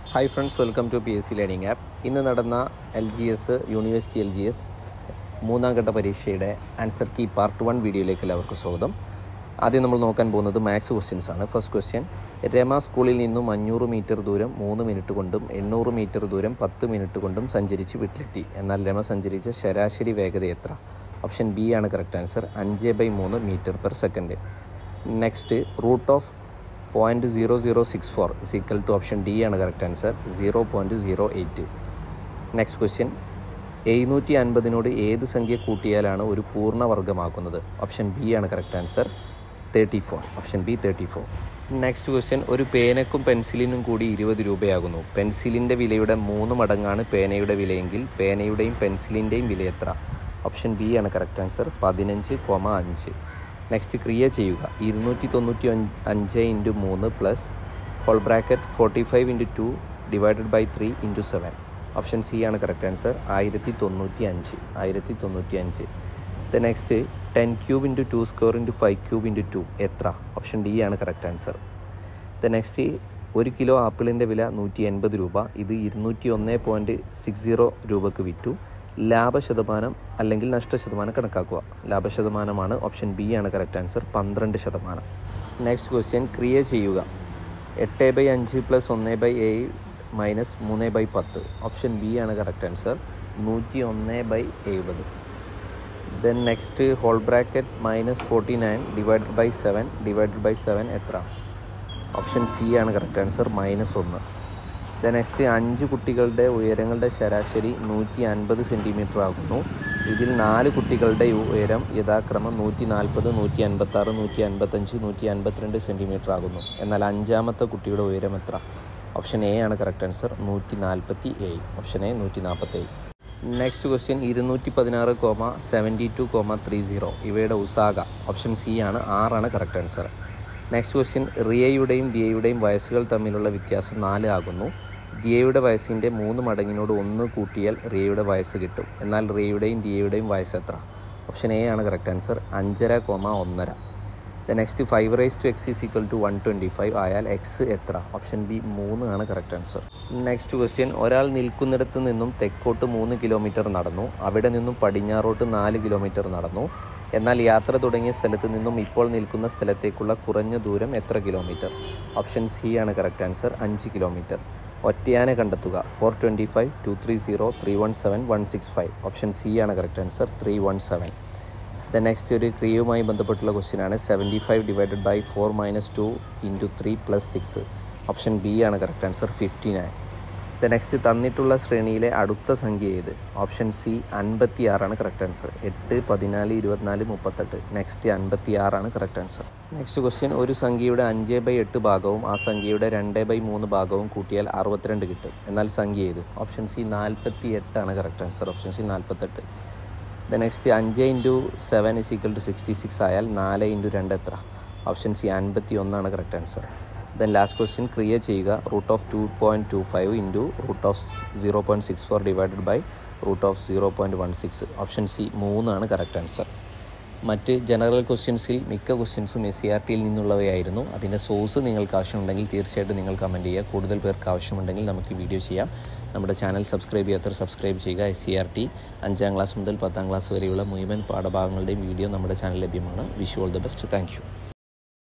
hi friends welcome to P S C learning app ഇന്ന് നടന്ന L G S university L G S മൂന്നാം ഘട്ട പരീക്ഷയുടെ answer key part one വീഡിയോയിലേക്ക് എല്ലാവർക്കും സ്വാഗതം ആദ്യം നമ്മൾ നോക്കാൻ പോകുന്നത് മാത്സ് ക്വസ്റ്റ്യൻസ് ആണ് ഫസ്റ്റ് ക്വസ്റ്റ്യൻ രമ സ്കൂളിൽ നിന്നും അഞ്ഞൂറ് മീറ്റർ ദൂരം മൂന്ന് മിനിറ്റ് കൊണ്ടും എണ്ണൂറ് മീറ്റർ ദൂരം പത്ത് മിനിറ്റ് കൊണ്ടും സഞ്ചരിച്ച് വീട്ടിലെത്തി എന്നാൽ രമ സഞ്ചരിച്ച ശരാശരി വേഗത എത്ര ഓപ്ഷൻ ബി ആണ് കറക്റ്റ് ആൻസർ അഞ്ച് ബൈ മൂന്ന് metre per second next root of point zero zero six four is equal to option D ആണ് correct answer zero point zero eight next question എഴുന്നൂറ്റി അൻപതിനോട് ഏത് സംഖ്യ കൂട്ടിയാലാണ് ഒരു പൂർണ്ണവർഗമാക്കുന്നത് ഓപ്ഷൻ ബി ആണ് correct answer thirty four option B thirty four next question ഒരു പേനക്കും പെൻസിലിനും കൂടി ഇരുപത് രൂപയാകുന്നു പെൻസിലിൻ്റെ വിലയുടെ മൂന്ന് മടങ്ങാണ് പേനയുടെ വിലയെങ്കിൽ പേനയുടെയും പെൻസിലിൻ്റെയും വില എത്ര ഓപ്ഷൻ ബി ആണ് കറക്റ്റ് ആൻസർ പതിനഞ്ച് കോമ അഞ്ച് നെക്സ്റ്റ് ക്രിയ ചെയ്യുക ഇരുന്നൂറ്റി തൊണ്ണൂറ്റി അഞ്ച് ഇൻറ്റു മൂന്ന് plus whole bracket forty five into two divided by three into seven option C ആണ് കറക്റ്റ് ആൻസർ ആയിരത്തി തൊണ്ണൂറ്റി അഞ്ച് ആയിരത്തി തൊണ്ണൂറ്റി അഞ്ച് the next ten cube into two square into five cube into two എത്ര ഓപ്ഷൻ ഡി ആണ് കറക്റ്റ് ആൻസർ ദ നെക്സ്റ്റ് ഒരു കിലോ ആപ്പിളിൻ്റെ വില നൂറ്റി എൺപത് രൂപ ഇത് ഇരുന്നൂറ്റി ഒന്ന് പോയിൻറ്റ് സിക്സ് സീറോ രൂപക്ക് വിറ്റു ലാഭശതമാനം അല്ലെങ്കിൽ നഷ്ടശതമാനം കണക്കാക്കുക ലാഭശതമാനമാണ് ഓപ്ഷൻ ബി ആണ് കറക്റ്റ് ആൻസർ പന്ത്രണ്ട് ശതമാനം നെക്സ്റ്റ് ക്വസ്റ്റ്യൻ ക്രിയ ചെയ്യുക എട്ട് ബൈ അഞ്ച് പ്ലസ് ഒന്ന് ബൈ ഏഴ് മൈനസ് മൂന്ന് ബൈ പത്ത് ഓപ്ഷൻ ബി ആണ് കറക്റ്റ് ആൻസർ നൂറ്റി ഒന്ന് ബൈ എഴുപത് then next whole bracket minus forty nine divided by seven divided by seven എത്ര ഓപ്ഷൻ സി ആണ് കറക്റ്റ് ആൻസർ മൈനസ് ഒന്ന് ദ നെക്സ്റ്റ് അഞ്ച് കുട്ടികളുടെ ഉയരങ്ങളുടെ ശരാശരി നൂറ്റി അൻപത് സെൻറ്റിമീറ്റർ ആകുന്നു ഇതിൽ നാല് കുട്ടികളുടെ ഉയരം യഥാക്രമം നൂറ്റി നാൽപ്പത് നൂറ്റി അൻപത്താറ് നൂറ്റി അൻപത്തഞ്ച് നൂറ്റി അൻപത്തിരണ്ട് സെൻറ്റിമീറ്റർ ആകുന്നു എന്നാൽ അഞ്ചാമത്തെ കുട്ടിയുടെ ഉയരം എത്ര ഓപ്ഷൻ എ ആണ് കറക്റ്റ് ആൻസർ നൂറ്റി നാൽപ്പത്തി ഏഴ് ഓപ്ഷൻ എ നൂറ്റി നാൽപ്പത്തി ഏഴ് നെക്സ്റ്റ് ക്വസ്റ്റ്യൻ ഇരുന്നൂറ്റി പതിനാറ് comma seventy two comma three zero ഇവയുടെ ഉസാഗ ഓപ്ഷൻ സി ആണ് ആറാണ് കറക്റ്റ് ആൻസർ നെക്സ്റ്റ് ക്വസ്റ്റ്യൻ റിയയുടെയും ദിയയുടെയും വയസ്സുകൾ തമ്മിലുള്ള വ്യത്യാസം നാല് ആകുന്നു ദിയയുടെ വയസ്സിൻ്റെ മൂന്ന് മടങ്ങിനോട് ഒന്ന് കൂട്ടിയാൽ റിയയുടെ വയസ്സ് കിട്ടും എന്നാൽ റിയയുടെയും ദിയയുടെയും വയസ്സ് എത്ര ഓപ്ഷൻ എ ആണ് കറക്റ്റ് ആൻസർ അഞ്ചര കോമ ഒന്നര the next five raise to x is equal to one twenty five ആയാൽ എക്സ് എത്ര ഓപ്ഷൻ ബി മൂന്ന് ആണ് കറക്റ്റ് ആൻസർ നെക്സ്റ്റ് ക്വസ്റ്റ്യൻ ഒരാൾ നിൽക്കുന്നിടത്ത് നിന്നും തെക്കോട്ട് മൂന്ന് കിലോമീറ്റർ നടന്നു അവിടെ നിന്നും പടിഞ്ഞാറോട്ട് നാല് കിലോമീറ്റർ നടന്നു എന്നാൽ യാത്ര തുടങ്ങിയ സ്ഥലത്ത് നിന്നും ഇപ്പോൾ നിൽക്കുന്ന സ്ഥലത്തേക്കുള്ള കുറഞ്ഞ ദൂരം എത്ര കിലോമീറ്റർ ഓപ്ഷൻ സി ആണ് കറക്റ്റ് ആൻസർ അഞ്ച് കിലോമീറ്റർ ഒറ്റയാനെ കണ്ടെത്തുക four twenty five two three zero three one seven one six five option C ആണ് correct answer three one seven the next ഒരു ക്രിയയുമായി ബന്ധപ്പെട്ടുള്ള ക്വസ്റ്റ്യൻ ആണ് seventy five divided by four minus two into three plus six option B ആണ് correct answer fifty nine the next തന്നിട്ടുള്ള ശ്രേണിയിലെ അടുത്ത സംഖ്യ ഏത് ഓപ്ഷൻ സി അൻപത്തി ആറാണ് കറക്റ്റ് ആൻസർ എട്ട് പതിനാല് ഇരുപത്തിനാല് മുപ്പത്തെട്ട് നെക്സ്റ്റ് അൻപത്തി ആറാണ് കറക്റ്റ് ആൻസർ നെക്സ്റ്റ് ക്വസ്റ്റ്യൻ ഒരു സംഖ്യയുടെ അഞ്ച് ബൈ എട്ട് ഭാഗവും ആ സംഖ്യയുടെ രണ്ട് ബൈ മൂന്ന് ഭാഗവും കൂട്ടിയാൽ അറുപത്തിരണ്ട് കിട്ടും എന്നാൽ സംഖ്യ ഏത് ഓപ്ഷൻ സി നാൽപ്പത്തി എട്ടാണ് കറക്റ്റ് ആൻസർ ഓപ്ഷൻ സി നാൽപ്പത്തെട്ട് ദ നെക്സ്റ്റ് അഞ്ച് into seven is equal to sixty six ആയാൽ നാല് ഇൻറ്റു രണ്ട് എത്ര ഓപ്ഷൻ സി അൻപത്തി ഒന്നാണ് correct answer then last question ക്രിയ ചെയ്യുക root of two point two five into root of zero point six four divided by root of zero point one six option C മൂന്നാണ് correct answer മറ്റ് general ക്വസ്റ്റ്യൻസിൽ മിക്ക ക്വസ്റ്റ്യൻസും S C R ടിയിൽ നിന്നുള്ളവയായിരുന്നു അതിൻ്റെ source നിങ്ങൾക്ക് ആവശ്യമുണ്ടെങ്കിൽ തീർച്ചയായിട്ടും നിങ്ങൾ കമൻറ്റ് ചെയ്യുക കൂടുതൽ പേർക്ക് ആവശ്യമുണ്ടെങ്കിൽ നമുക്ക് വീഡിയോ ചെയ്യാം നമ്മുടെ ചാനൽ സബ്സ്ക്രൈബ് ചെയ്യാത്തവർ സബ്സ്ക്രൈബ് ചെയ്യുക എസ് സി ആർ ടി അഞ്ചാം ക്ലാസ് മുതൽ പത്താം ക്ലാസ് വരെയുള്ള മുഴുവൻ പാഠഭാഗങ്ങളുടെയും വീഡിയോ നമ്മുടെ ചാനൽ ലഭ്യമാണ് wish you all the best thank